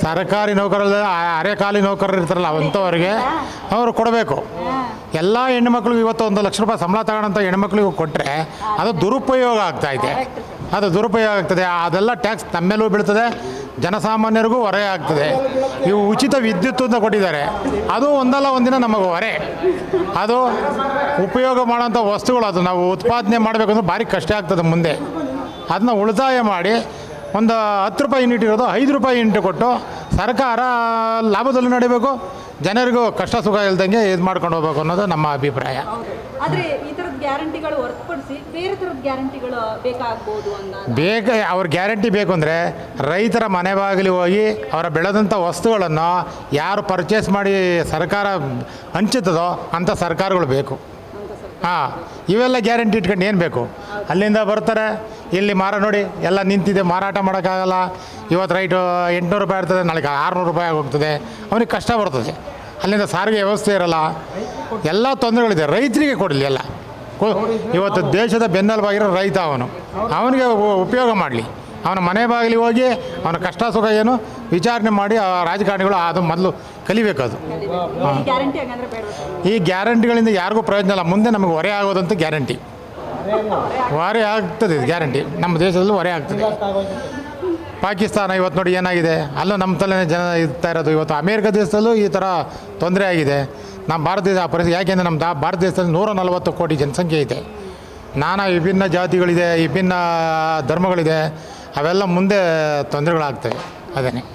ಸರ್ಕಾರಿ ನೌಕರಲ್ಲ ಅರೆಕಾಲಿ ನೌಕರರು ಇರ್ತಾರಲ್ಲ ಅಂಥವ್ರಿಗೆ ಅವರು ಕೊಡಬೇಕು ಎಲ್ಲ ಹೆಣ್ಮಕ್ಳಿಗೂ ಇವತ್ತು ಒಂದು ಲಕ್ಷ ರೂಪಾಯಿ ಸಂಬಳ ತಗೊಳ್ಳೋಂಥ ಹೆಣ್ಮಕ್ಳಿಗೂ ಕೊಟ್ಟರೆ ಅದು ದುರುಪಯೋಗ ಆಗ್ತಾಯಿದೆ ಅದು ದುರುಪಯೋಗ ಆಗ್ತದೆ ಅದೆಲ್ಲ ಟ್ಯಾಕ್ಸ್ ತಮ್ಮೇಲೂ ಬೀಳ್ತದೆ ಜನಸಾಮಾನ್ಯರಿಗೂ ಹೊರೆ ಆಗ್ತದೆ ಇವು ಉಚಿತ ವಿದ್ಯುತ್ ಅಂತ ಕೊಟ್ಟಿದ್ದಾರೆ ಅದು ಒಂದಲ್ಲ ಒಂದಿನ ನಮಗೆ ಹೊರೆ ಅದು ಉಪಯೋಗ ಮಾಡೋಂಥ ವಸ್ತುಗಳು ಅದು ನಾವು ಉತ್ಪಾದನೆ ಮಾಡಬೇಕಂದ್ರೆ ಭಾರಿ ಕಷ್ಟ ಆಗ್ತದೆ ಮುಂದೆ ಅದನ್ನ ಉಳಿತಾಯ ಮಾಡಿ ಒಂದು ಹತ್ತು ರೂಪಾಯಿ ಯೂನಿಟ್ ಇರೋದು ಐದು ರೂಪಾಯಿ ಯೂನಿಟ್ ಕೊಟ್ಟು ಸರ್ಕಾರ ಲಾಭದಲ್ಲಿ ನಡಿಬೇಕು ಜನರಿಗೂ ಕಷ್ಟ ಸುಖ ಇಲ್ದಂಗೆ ಇದು ಮಾಡ್ಕೊಂಡು ಹೋಗ್ಬೇಕು ಅನ್ನೋದು ನಮ್ಮ ಅಭಿಪ್ರಾಯ ಹೌದು ಆದ್ರೆ ಈ ತರದ ಗ್ಯಾರಂಟಿಗಳು ಹೊರತುಪಡಿಸಿ ಬೇರೆ ತರದ ಗ್ಯಾರಂಟಿಗಳು ಬೇಕಾಗ್ಬೋದು ಅನ್ನೋ ಬೇಗ ಅವ್ರ ಗ್ಯಾರಂಟಿ ಬೇಕು ಅಂದರೆ ರೈತರ ಮನೆ ಬಾಗಿಲಿಗೆ ಹೋಗಿ ಅವರ ಬೆಳೆದಂಥ ವಸ್ತುಗಳನ್ನು ಯಾರು ಪರ್ಚೇಸ್ ಮಾಡಿ ಸರ್ಕಾರ ಹಂಚುತ್ತದೋ ಅಂಥ ಸರ್ಕಾರಗಳು ಬೇಕು ಹಾಂ ಇವೆಲ್ಲ ಗ್ಯಾರಂಟಿ ಇಟ್ಕೊಂಡು ಏನು ಬೇಕು ಅಲ್ಲಿಂದ ಬರ್ತಾರೆ ಇಲ್ಲಿ ಮಾರ ನೋಡಿ ಎಲ್ಲ ನಿಂತಿದೆ ಮಾರಾಟ ಮಾಡೋಕ್ಕಾಗಲ್ಲ ಇವತ್ತು ರೈಟು ಎಂಟುನೂರು ರೂಪಾಯಿ ಇರ್ತದೆ ನಾಳೆಗೆ ಆರುನೂರು ರೂಪಾಯಿ ಹೋಗ್ತದೆ ಅವನಿಗೆ ಕಷ್ಟ ಬರ್ತದೆ ಅಲ್ಲಿಂದ ಸಾರಿಗೆ ವ್ಯವಸ್ಥೆ ಇರಲ್ಲ ಎಲ್ಲ ತೊಂದರೆಗಳಿದೆ ರೈತರಿಗೆ ಕೊಡಲಿ ಎಲ್ಲ ಕೊ- ಇವತ್ತು ದೇಶದ ಬೆನ್ನೆಲುಬಾಗಿರೋ ರೈತ ಅವನು ಅವನಿಗೆ ಉ- ಉಪಯೋಗ ಮಾಡಲಿ ಅವನ ಮನೆ ಬಾಗಿಲಿಗೆ ಹೋಗಿ ಅವನ ಕಷ್ಟ ಸುಖ ಏನು ವಿಚಾರಣೆ ಮಾಡಿ ಆ ರಾಜಕಾರಣಿಗಳು ಅದು ಮೊದಲು ಕಲಿಬೇಕು ಅದು ಈ ಗ್ಯಾರಂಟಿ ಹಂಗಂದ್ರೆ ಬೇಡ ಈ ಗ್ಯಾರಂಟಿಗಳಿಂದ ಯಾರಿಗೂ ಪ್ರಯೋಜನ ಇಲ್ಲ ಮುಂದೆ ನಮಗೆ ಹೊರೆ ಆಗೋದಂತ ಗ್ಯಾರಂಟಿ ಹೊರೆ ಆಗ್ತದೆ ಇದು ಗ್ಯಾರಂಟಿ ನಮ್ಮ ದೇಶದಲ್ಲೂ ಹೊರೆ ಆಗ್ತದೆ ಪಾಕಿಸ್ತಾನ ಇವತ್ತು ನೋಡಿ ಏನಾಗಿದೆ ಅಲ್ಲೂ ನಮ್ಮ ತಲೆನೇ ಜನ ಇರ್ತಾ ಇರೋದು ಇವತ್ತು ಅಮೇರಿಕ ದೇಶದಲ್ಲೂ ಈ ಥರ ತೊಂದರೆ ಆಗಿದೆ ನಮ್ಮ ಭಾರತ ದೇಶ ಆ ಪರಿಸ್ಥಿತಿ ಯಾಕೆಂದರೆ ನಮ್ಮ ದಾ ಭಾರತ ದೇಶದಲ್ಲಿ ನೂರ ನಲವತ್ತು ಕೋಟಿ ಜನಸಂಖ್ಯೆ ಇದೆ ನಾನಾ ವಿಭಿನ್ನ ಜಾತಿಗಳಿದೆ ವಿಭಿನ್ನ ಧರ್ಮಗಳಿದೆ ಅವೆಲ್ಲ ಮುಂದೆ ತೊಂದರೆಗಳಾಗ್ತವೆ ಅದೇ